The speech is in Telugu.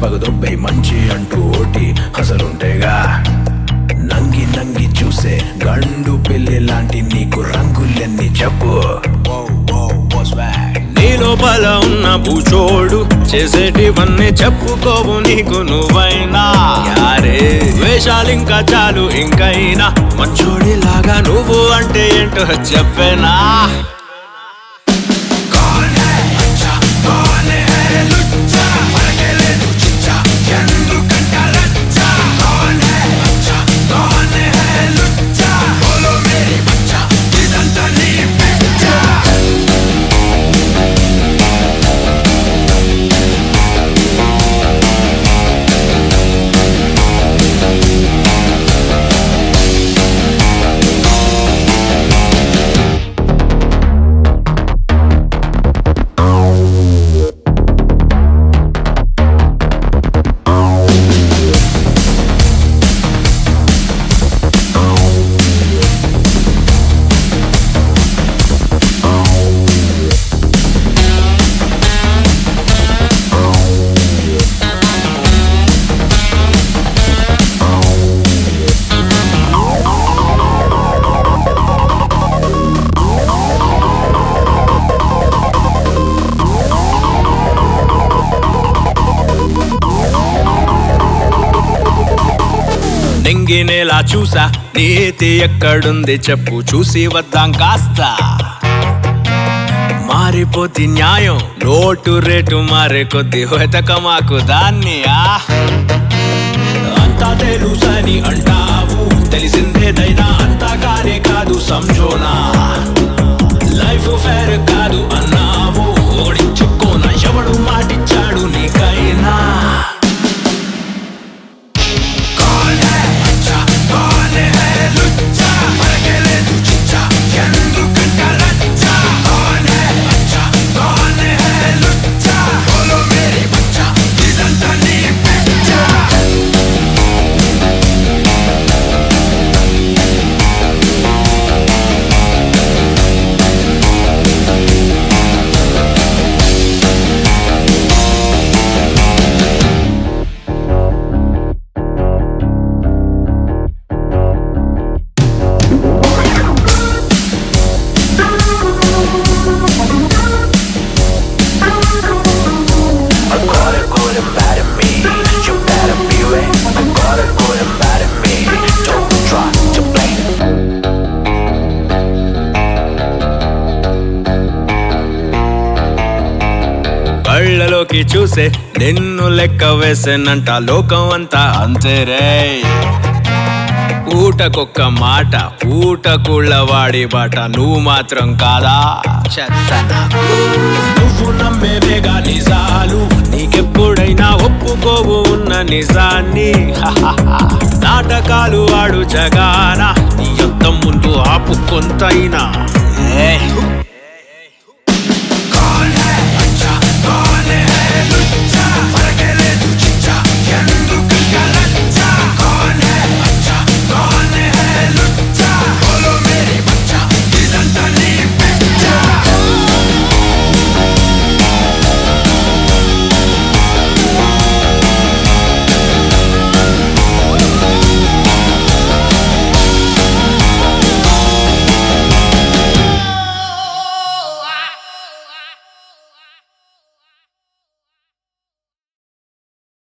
పగదొబ్బై మంచి అంటూ ఓటి అసలుంటేగా నంగి నంగి చూసే గండు పిల్లి లాంటి నీకు రంగులెన్ని చెప్పు నీ లోపల ఉన్న భూచోడు చేసేటివన్నీ చెప్పుకోవు నీకు నువ్వైనా యారే వేషాలింకా చాలు ఇంకైనా మంచోడిలాగా నువ్వు అంటే ఏంటో చెప్పేనా నింగినేలా చూసా నీతి ఎక్కడుంది చెప్పు చూసి వద్దాం కాస్త మారిపోతి న్యాయం నోటు రేటు మారే కొద్ది వెతక మాకు దాన్ని ఆ అంతా తెలుసని అంటావు తెలిసిందేదైనా అంతా కానే కాదు సంజోనా లైఫ్ ఫేర్ కాదు అన్నావు ఓడించుకోన ఎవడు మాటిచ్చాడు నీకైనా I got it good and bad in me. You better be ready. I got it good and bad in me. Don't try to blame. కళ్ళలోకి చూసే నిన్ను లెక్క వేసేనంట లోకం అంతా అంతేరే ఊటకొక్క మాట ఊటకుళ్ళ వాడి బాట నువ్వు మాత్రం కాదా చెత్త నాకు. నువ్వు నమ్మేవేగా నిజాలు నీకెప్పుడైనా ఒప్పుకోవు ఉన్న నిజాన్ని నాటకాలు ఆడు జగాన నీ యుద్ధం ముందు ఆపు కొంతైనా